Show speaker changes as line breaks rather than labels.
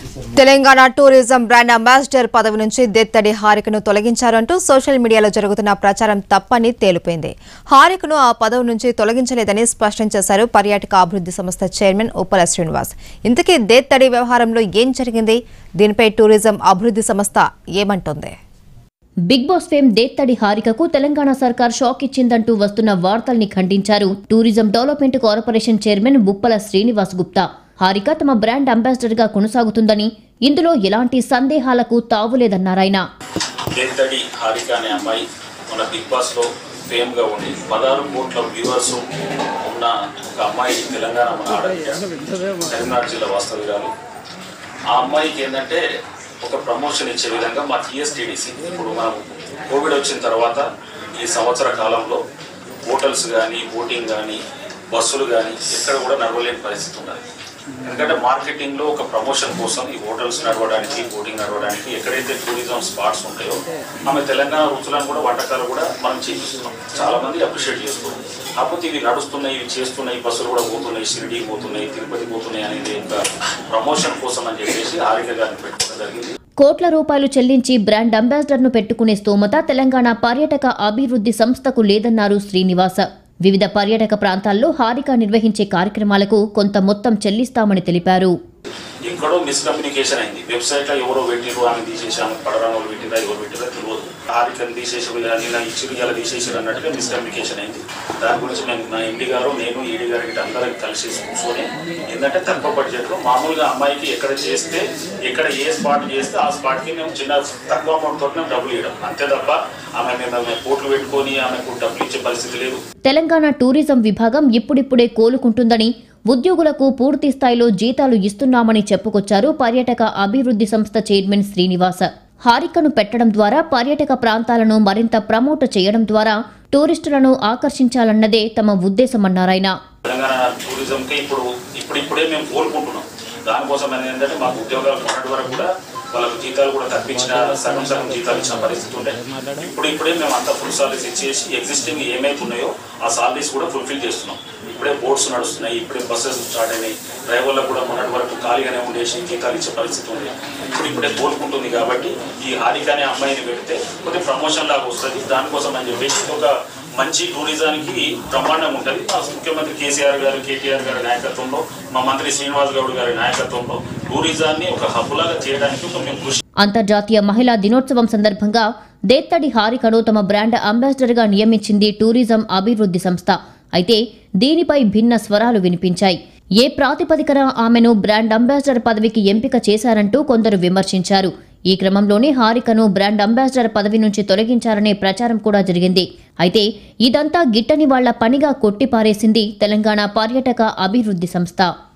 Telangana tourism brand ambassador పదవి నుంచి దెత్తడి హారికను తొలగించారంటూ social మీడియాలో జరుగుతున్న ప్రచారం తప్పని తేలిపోయింది హారికను ఆ పదవి నుంచి తొలగించలేదని స్పష్టం చేశారు పర్యాటక అభివృద్ధి సంస్థ చైర్మన్ ఉప్పల శ్రీనివాస్ ఇంతకీ దేత్తడి వ్యవహారంలో ఏం జరిగింది దీనిపై టూరిజం అభివృద్ధి సంస్థ ఏమంటోంది
బిగ్ బాస్ ఫేమ్ దేత్తడి హారికకు తెలంగాణ సర్కార్ షాక్ ఇచ్చిందంటూ వస్తున్న వార్తల్ని ఖండించారు tourism development corporation chairman Buppala Srinivas Gupta Harika తమ బ్రాండ్ అంబాసిడర్ గా కొనసాగుతుందని ఇందులో ఎలాంటి సందేహాలకు తావులేదన్నారాయన
దేత్తడి హారిక అనే అమ్మాయి మన బిగ్ బాస్లో ఫేమ్గా ఉండి పదహారు కోట్ల వ్యూవర్స్ ఉన్న ఒక అమ్మాయి తెలంగాణ మన ఆడబిడ్డ కరీంనగర్ జిల్లా వాస్తవ్యురాలు ఆ అమ్మాయికి ఏంటంటే ఒక ప్రమోషన్ ఇచ్చే విధంగా మా టీఎస్టీడీసీ ఇప్పుడు మనం కోవిడ్ వచ్చిన తర్వాత ఈ సంవత్సర కాలంలో హోటల్స్ కానీ బోటింగ్ కానీ బస్సులు కానీ ఎక్కడ కూడా నడవలేని పరిస్థితి ఉన్నది ఎందుకంటే మార్కెటింగ్లో ఒక ప్రమోషన్ కోసం ఈ హోటల్స్ నడవడానికి బోటింగ్ నడవడానికి ఎక్కడైతే టూరిజం స్పాట్స్ ఉంటాయో ఆమె తెలంగాణ రుచులను కూడా వంటకాలు కూడా మనం చేపిస్తున్నాం చాలా మంది అప్రిషియేట్ చేస్తున్నాం కాకపోతే ఇవి నడుస్తున్నాయి ఇవి చేస్తున్నాయి బస్సులు కూడా పోతున్నాయి షిరిడి పోతున్నాయి తిరుపతి పోతున్నాయి అనేది ఒక ప్రమోషన్ కోసం అని చెప్పేసి హారిక గారిని పెట్టుకోవడం జరిగింది
కోట్ల రూపాయలు చెల్లించి బ్రాండ్ అంబాసిడర్ను పెట్టుకునే స్తోమత తెలంగాణ పర్యాటక అభివృద్ధి సంస్థకు లేదన్నారు శ్రీనివాస వివిధ పర్యాటక ప్రాంతాల్లో హారిక నిర్వహించే కార్యక్రమాలకు కొంత మొత్తం చెల్లిస్తామని తెలిపారు
ఎక్కడో మిస్కమ్యూనికేషన్ అయింది వెబ్సైట్ లో ఎవరో పెట్టిరు ఆమె తీసేసి ఆమె పడరాని వాళ్ళు పెట్టిందా ఎవరు పెట్టిందా తెలియదు హారికని తీసేసి నిన్న ఇచ్చిరు ఇలా తీసేసారు అన్నట్టుగా మిస్కమ్యూనికేషన్ అయింది దాని గురించి మేము నా ఎండి గారు నేను ఈడి గారు ఇటు అందరం కలిసి కూర్చొని ఏంటంటే తక్కువ బడ్జెట్లో మామూలుగా అమ్మాయికి ఎక్కడ చేస్తే ఎక్కడ ఏ స్పాట్ చేస్తే ఆ స్పాట్కి మేము చిన్న తక్కువ అమౌంట్ తోటి మేము డబ్బులు ఇవ్వడం అంతే తప్ప ఆమె మేము ఆమె కోట్లు పెట్టుకొని ఆమెకు డబ్బులు ఇచ్చే పరిస్థితి లేదు
తెలంగాణ టూరిజం విభాగం ఇప్పుడిప్పుడే కోలుకుంటుందని ఉద్యోగులకు పూర్తి స్థాయిలో జీతాలు ఇస్తున్నామని చెప్పుకొచ్చారు పర్యాటక అభివృద్ధి సంస్థ చైర్మన్ శ్రీనివాస హారికను పెట్టడం ద్వారా పర్యాటక ప్రాంతాలను మరింత ప్రమోట్ చేయడం ద్వారా టూరిస్టులను ఆకర్షించాలన్నదే తమ ఉద్దేశమన్నారాయన
తెలంగాణ టూరిజంకి ఇప్పుడు ఇప్పుడిప్పుడే మేము కోలుకుంటున్నాం దానికోసం ఏంటంటే మాకు ఉద్యోగాలు మొన్నటి వరకు కూడా వాళ్ళకు జీతాలు కూడా తప్పించిన సగం సగం జీతాలు ఇచ్చిన పరిస్థితి ఉండే ఇప్పుడు ఇప్పుడే మేము అంతా ఫుల్ సాలరీస్ ఇచ్చేసి ఎగ్జిస్టింగ్ ఏమైతే ఉన్నాయో ఆ సాలరీస్ కూడా ఫుల్ఫిల్ చేస్తున్నాం ఇప్పుడే బోట్స్ నడుస్తున్నాయి ఇప్పుడే బస్సెస్ స్టార్ట్ అయినాయి డ్రైవర్లకు కూడా మొన్నటి వరకు ఖాళీగానే ఉండేసి జీతాలు ఇచ్చే పరిస్థితి ఉంది ఇప్పుడు ఇప్పుడే కోలుకుంటుంది కాబట్టి ఈ హారిక అనే అమ్మాయిని పెడితే కొద్దిగా ప్రమోషన్ లాగా వస్తుంది దానికోసం అని చెప్పేసి ఒక మంచి టూరిజానికి బ్రహ్మాండంగా ఉంటుంది మా ముఖ్యమంత్రి కేసీఆర్ గారు కేటీఆర్ గారి నాయకత్వంలో మా మంత్రి శ్రీనివాస్ గౌడ్ గారి నాయకత్వంలో టూరిజాన్ని ఒక హబ్ లాగా చేయడానికి ఒక మేము కృషి
అంతర్జాతీయ మహిళా దినోత్సవం సందర్భంగా దేత్తడి హారికను తమ బ్రాండ్ అంబాసిడర్గా నియమించింది టూరిజం అభివృద్ధి సంస్థ అయితే దీనిపై భిన్న స్వరాలు వినిపించాయి ఏ ప్రాతిపదికన ఆమెను బ్రాండ్ అంబాసిడర్ పదవికి ఎంపిక చేశారంటూ కొందరు విమర్శించారు ఈ క్రమంలోనే హారికను బ్రాండ్ అంబాసిడర్ పదవి నుంచి తొలగించారనే ప్రచారం కూడా జరిగింది అయితే ఇదంతా గిట్టని వాళ్ల పనిగా కొట్టిపారేసింది తెలంగాణ పర్యాటక అభివృద్ధి సంస్థ